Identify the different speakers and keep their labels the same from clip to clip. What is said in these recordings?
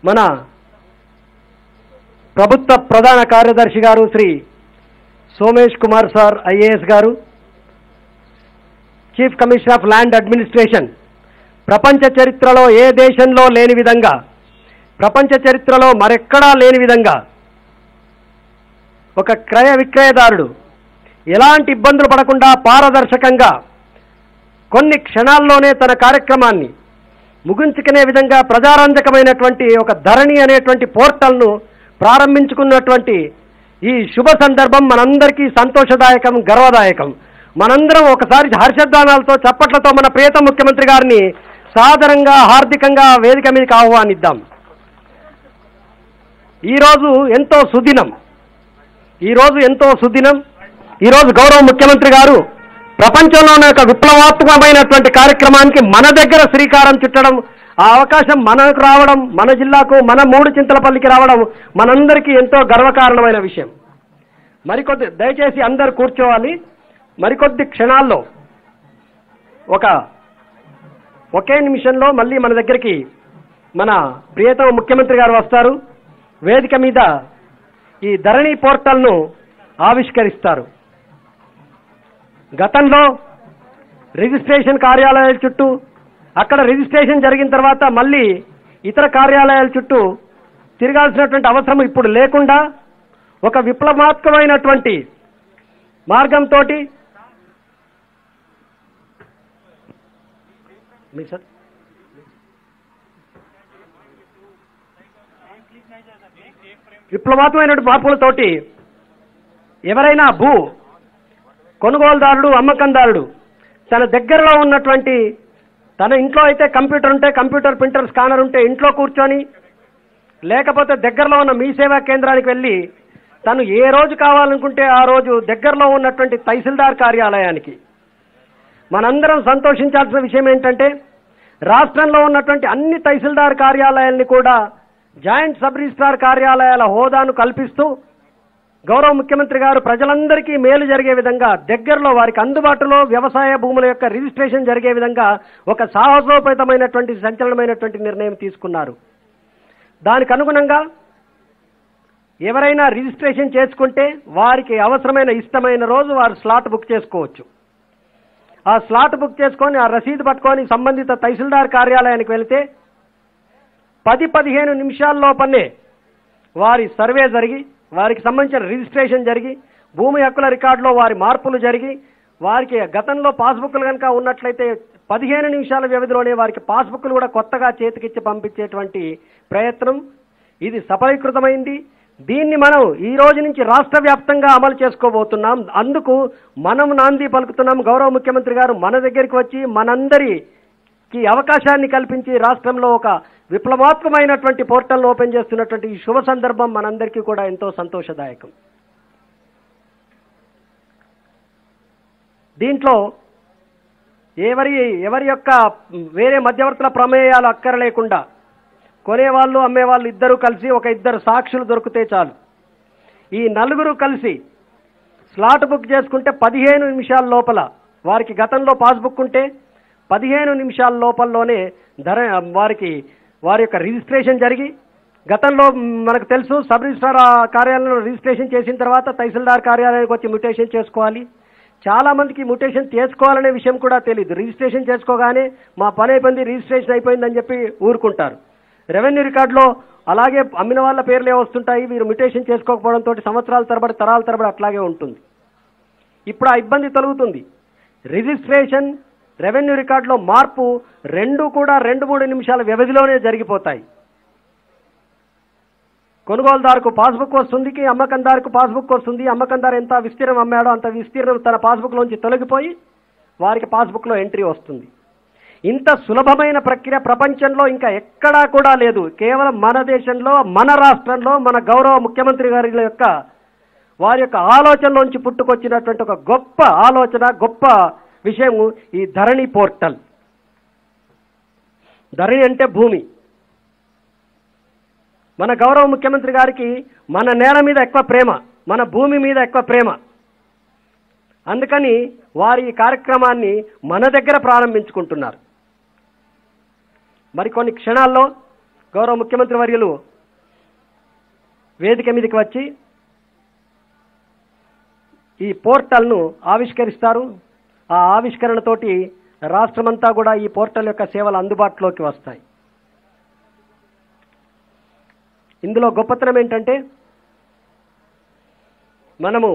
Speaker 1: మన ప్రభుత్వ ప్రధాన కార్యదర్శి గారు శ్రీ సోమేష్ కుమార్ సార్ ఐఏఎస్ గారు chief commissioner of land administration ప్రపంచ చరిత్రలో ఏ దేశంలో లేని విధంగా ప్రపంచ చరిత్రలో మరెక్కడా లేని విధంగా ఒక క్రయ విక్రయదారుడు ఎలాంటి ఇబ్బందులు పడకుండా పారదర్శకంగా కొన్ని క్షణాల్లోనే తన కార్యక్రమాన్ని ముగించుకునే విధంగా ప్రజారంజకమైనటువంటి ఒక ధరణి అనేటువంటి పోర్టల్ను ప్రారంభించుకున్నటువంటి ఈ శుభ సందర్భం మనందరికీ సంతోషదాయకం గర్వదాయకం మనందరం ఒకసారి హర్షధ్వానాలతో చప్పట్లతో మన ప్రియత ముఖ్యమంత్రి గారిని సాదరంగా హార్దికంగా వేదిక మీదకి ఆహ్వానిద్దాం ఈరోజు ఎంతో సుదినం ఈరోజు ఎంతో సుదినం ఈరోజు గౌరవ ముఖ్యమంత్రి గారు ప్రపంచంలోనే ఒక విప్లవాత్మకమైనటువంటి కార్యక్రమానికి మన దగ్గర శ్రీకారం చుట్టడం ఆ అవకాశం మనకు రావడం మన జిల్లాకు మన మూడు చింతలపల్లికి రావడం మనందరికీ ఎంతో గర్వకారణమైన విషయం మరికొద్ది దయచేసి అందరు కూర్చోవాలి మరికొద్ది క్షణాల్లో ఒక ఒకే నిమిషంలో మళ్ళీ మన దగ్గరికి మన ప్రియతమ ముఖ్యమంత్రి గారు వస్తారు వేదిక మీద ఈ ధరణి పోర్టల్ను ఆవిష్కరిస్తారు గతంలో రిజిస్ట్రేషన్ కార్యాలయాల చుట్టూ అక్కడ రిజిస్ట్రేషన్ జరిగిన తర్వాత మళ్ళీ ఇతర కార్యాలయాల చుట్టూ తిరగాల్సినటువంటి అవసరం ఇప్పుడు లేకుండా ఒక విప్లవాత్మకమైనటువంటి మార్గంతో మీ సార్ విప్లవాత్మకమైనటువంటి మార్పులతోటి ఎవరైనా భూ కొనుగోలుదారుడు అమ్మకందారుడు తన దగ్గరలో ఉన్నటువంటి తన ఇంట్లో అయితే కంప్యూటర్ ఉంటే కంప్యూటర్ ప్రింటర్ స్కానర్ ఉంటే ఇంట్లో కూర్చొని లేకపోతే దగ్గరలో ఉన్న మీ సేవా కేంద్రానికి వెళ్ళి తను ఏ రోజు కావాలనుకుంటే ఆ రోజు దగ్గరలో ఉన్నటువంటి తహసీల్దార్ కార్యాలయానికి మనందరం సంతోషించాల్సిన విషయం ఏంటంటే రాష్ట్రంలో ఉన్నటువంటి అన్ని తహసీల్దార్ కార్యాలయాల్ని కూడా జాయింట్ సబ్ రిజిస్ట్రార్ కార్యాలయాల హోదాను కల్పిస్తూ గౌరవ ముఖ్యమంత్రి గారు ప్రజలందరికీ మేలు జరిగే విధంగా దగ్గరలో వారికి అందుబాటులో వ్యవసాయ భూముల యొక్క రిజిస్ట్రేషన్ జరిగే విధంగా ఒక సాహసోపేతమైనటువంటి సంచలనమైనటువంటి నిర్ణయం తీసుకున్నారు దానికి అనుగుణంగా ఎవరైనా రిజిస్ట్రేషన్ చేసుకుంటే వారికి అవసరమైన ఇష్టమైన రోజు వారు స్లాట్ బుక్ చేసుకోవచ్చు ఆ స్లాట్ బుక్ చేసుకొని ఆ రసీదు పట్టుకొని సంబంధిత తహసీల్దార్ కార్యాలయానికి వెళితే పది పదిహేను నిమిషాల లోపలనే వారి సర్వే జరిగి వారికి సంబంధించిన రిజిస్ట్రేషన్ జరిగి భూమి హక్కుల రికార్డులో వారి మార్పులు జరిగి వారికి గతంలో పాస్బుక్లు కనుక ఉన్నట్లయితే పదిహేను నిమిషాల వ్యవధిలోనే వారికి పాస్బుక్లు కూడా కొత్తగా చేతికిచ్చి పంపించేటువంటి ప్రయత్నం ఇది సఫలీకృతమైంది దీన్ని మనం ఈ రోజు నుంచి రాష్ట్ర వ్యాప్తంగా అమలు చేసుకోబోతున్నాం అందుకు మనం నాంది పలుకుతున్నాం గౌరవ ముఖ్యమంత్రి గారు మన దగ్గరికి వచ్చి మనందరికి అవకాశాన్ని కల్పించి రాష్ట్రంలో ఒక విప్లవాత్మకమైనటువంటి పోర్టల్ను ఓపెన్ చేస్తున్నటువంటి ఈ శుభ సందర్భం మనందరికీ కూడా ఎంతో సంతోషదాయకం దీంట్లో ఎవరి ఎవరి యొక్క వేరే మధ్యవర్తుల ప్రమేయాలు అక్కర లేకుండా కొనేవాళ్ళు అమ్మేవాళ్ళు ఇద్దరు కలిసి ఒక ఇద్దరు సాక్షులు దొరికితే చాలు ఈ నలుగురు కలిసి స్లాట్ బుక్ చేసుకుంటే పదిహేను నిమిషాల లోపల వారికి గతంలో పాస్బుక్ ఉంటే పదిహేను నిమిషాల లోపలలోనే ధర వారికి వారి యొక్క రిజిస్ట్రేషన్ జరిగి గతంలో మనకు తెలుసు సబ్ రిజిస్ట్రార్ ఆ కార్యాలయంలో రిజిస్ట్రేషన్ చేసిన తర్వాత తహసీల్దార్ కార్యాలయానికి వచ్చి మ్యూటేషన్ చేసుకోవాలి చాలా మందికి మ్యూటేషన్ చేసుకోవాలనే విషయం కూడా తెలియదు రిజిస్ట్రేషన్ చేసుకోగానే మా పని అయిపోయింది రిజిస్ట్రేషన్ అయిపోయిందని చెప్పి ఊరుకుంటారు రెవెన్యూ రికార్డులో అలాగే అమ్మిన వాళ్ళ పేర్లే వస్తుంటాయి వీరు మ్యూటేషన్ చేసుకోకపోవడంతో సంవత్సరాల తరబడి తరాల తరబడి అట్లాగే ఉంటుంది ఇప్పుడు ఆ ఇబ్బంది తొలగుతుంది రిజిస్ట్రేషన్ రెవెన్యూ రికార్డులో మార్పు రెండు కూడా రెండు మూడు నిమిషాల వ్యవధిలోనే జరిగిపోతాయి కొనుగోలుదారుకు పాస్బుక్ వస్తుంది అమ్మకందారుకు పాస్బుక్ వస్తుంది అమ్మకందారు ఎంత విస్తీర్ణం అమ్మాడో అంత విస్తీర్ణం తన పాస్బుక్లోంచి తొలగిపోయి వారికి పాస్బుక్లో ఎంట్రీ వస్తుంది ఇంత సులభమైన ప్రక్రియ ప్రపంచంలో ఇంకా ఎక్కడా కూడా లేదు కేవలం మన దేశంలో మన రాష్ట్రంలో మన గౌరవ ముఖ్యమంత్రి గారి యొక్క వారి యొక్క ఆలోచనలోంచి పుట్టుకొచ్చినటువంటి ఒక గొప్ప ఆలోచన గొప్ప విషయం ఈ ధరణి పోర్టల్ ధరణి అంటే భూమి మన గౌరవ ముఖ్యమంత్రి గారికి మన నేల మీద ఎక్కువ ప్రేమ మన భూమి మీద ఎక్కువ ప్రేమ అందుకని వారి ఈ కార్యక్రమాన్ని మన దగ్గర ప్రారంభించుకుంటున్నారు మరికొన్ని క్షణాల్లో గౌరవ ముఖ్యమంత్రి వర్యులు వేదిక మీదకి వచ్చి ఈ పోర్టల్ను ఆవిష్కరిస్తారు ఆ ఆవిష్కరణతోటి రాష్ట్రమంతా కూడా ఈ పోర్టల్ యొక్క సేవలు అందుబాటులోకి వస్తాయి ఇందులో గొప్పతనం ఏంటంటే మనము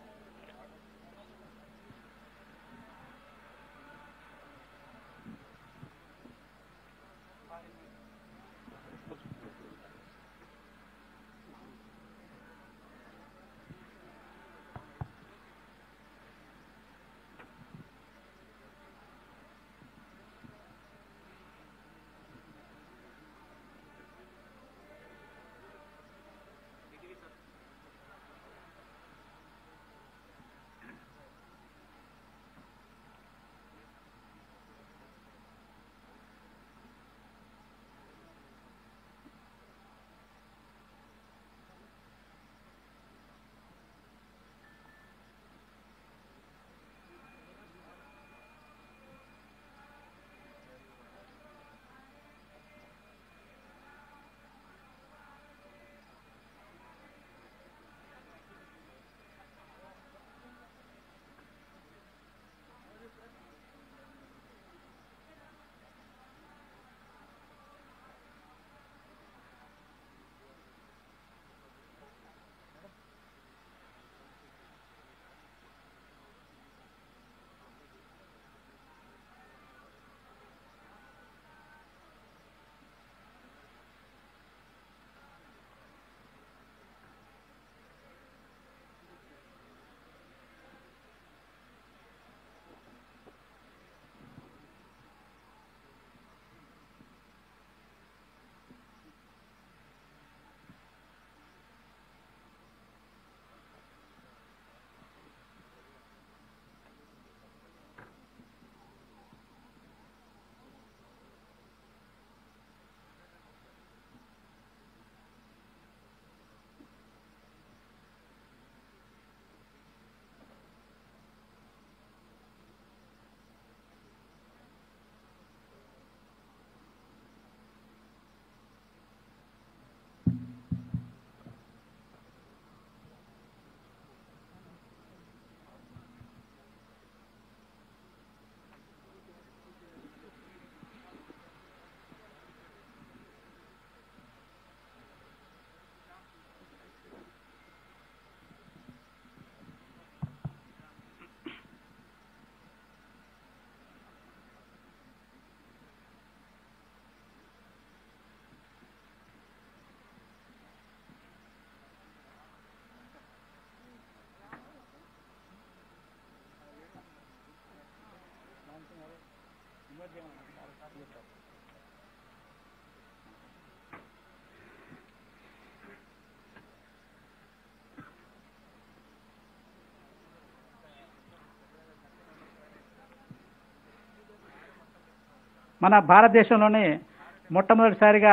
Speaker 2: మన భారతదేశంలోనే మొట్టమొదటిసారిగా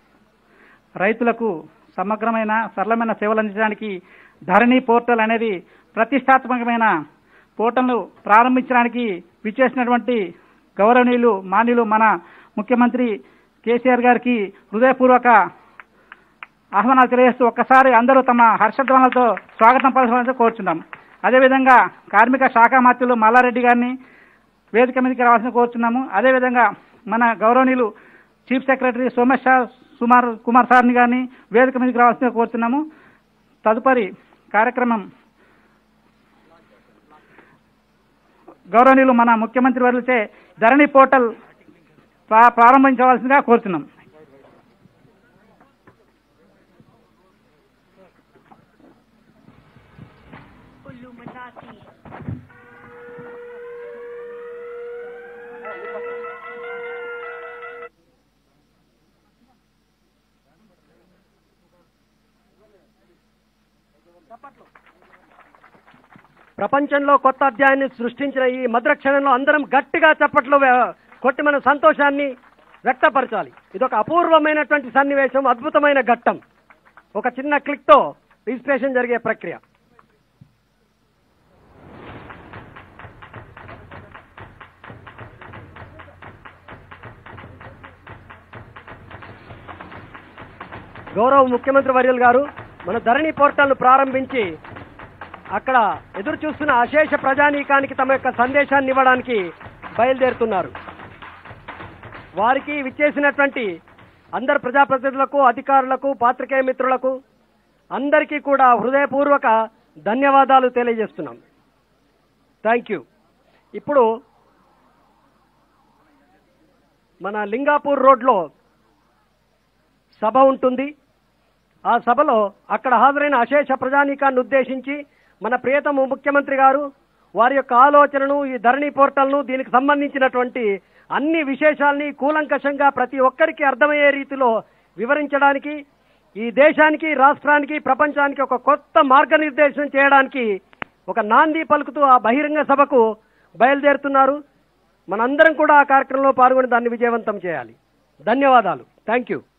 Speaker 2: రైతులకు సమగ్రమైన సరళమైన సేవలు అందించడానికి ధరణి పోర్టల్ అనేది ప్రతిష్టాత్మకమైన పోర్టల్ను ప్రారంభించడానికి విచ్చేసినటువంటి గౌరవనీయులు మాన్యులు మన ముఖ్యమంత్రి కేసీఆర్ గారికి హృదయపూర్వక ఆహ్వానాలు తెలియజేస్తూ ఒక్కసారి అందరూ తమ హర్షధ్వానాలతో స్వాగతం పలకాలని కోరుచున్నాం అదేవిధంగా కార్మిక శాఖ మంత్రులు మల్లారెడ్డి గారిని వేదిక మీదకి రావాల్సిన కోరుచున్నాము అదేవిధంగా మన గౌరవనీయులు చీఫ్ సెక్రటరీ సోమేష్ షా సుమార్ కుమార్ సార్ని గారిని వేదిక మీదకి రావాల్సిన కోరుచున్నాము తదుపరి కార్యక్రమం గౌరవనీయులు మన ముఖ్యమంత్రి వర్లచే ధరణి పోర్టల్ ప్రా- ప్రారంభించవలసిందిగా కోరుతున్నాం
Speaker 3: उल्लू मचाती
Speaker 1: ప్రపంచంలో కొత్త అధ్యాయాన్ని సృష్టించిన ఈ మధుర క్షణంలో అందరం గట్టిగా చప్పట్లు వే- కొట్టి మన సంతోషాన్ని వ్యక్తపరచాలి ఇదొక అపూర్వమైనటువంటి సన్నివేశం అద్భుతమైన ఘట్టం ఒక చిన్న క్లిక్తో రిజిస్ట్రేషన్ జరిగే ప్రక్రియ గౌరవ ముఖ్యమంత్రి వర్యులు గారు మన ధరణి పోర్టల్ను ప్రారంభించి అక్కడ ఎదురు చూస్తున్న అశేష ప్రజానీకానికి తమ యొక్క సందేశాన్ని ఇవ్వడానికి బయలుదేరుతున్నారు వారికి విచ్చేసినటువంటి అందరు ప్రజాప్రతినిధులకు అధికారులకు పాత్రికేయ మిత్రులకు అందరికీ కూడా హృదయపూర్వక ధన్యవాదాలు తెలియజేస్తున్నాం థ్యాంక్ యూ ఇప్పుడు మన లింగాపూర్ రోడ్లో సభ ఉంటుంది ఆ సభలో అక్కడ హాజరైన అశేష ప్రజానీకాన్ని ఉద్దేశించి మన ప్రియతమ ముఖ్యమంత్రి గారు వారి యొక్క ఆలోచనను ఈ ధరణి పోర్టల్ను దీనికి సంబంధించినటువంటి అన్ని విశేషాల్ని కూలంకషంగా ప్రతి ఒక్కరికి అర్థమయ్యే రీతిలో వివరించడానికి ఈ దేశానికి రాష్ట్రానికి ప్రపంచానికి ఒక కొత్త మార్గనిర్దేశం చేయడానికి ఒక నాంది పలుకుతూ ఆ బహిరంగ సభకు బయలుదేరుతున్నారు మనందరం కూడా ఆ కార్యక్రమంలో పాల్గొని దాన్ని విజయవంతం చేయాలి ధన్యవాదాలు థ్యాంక్ యూ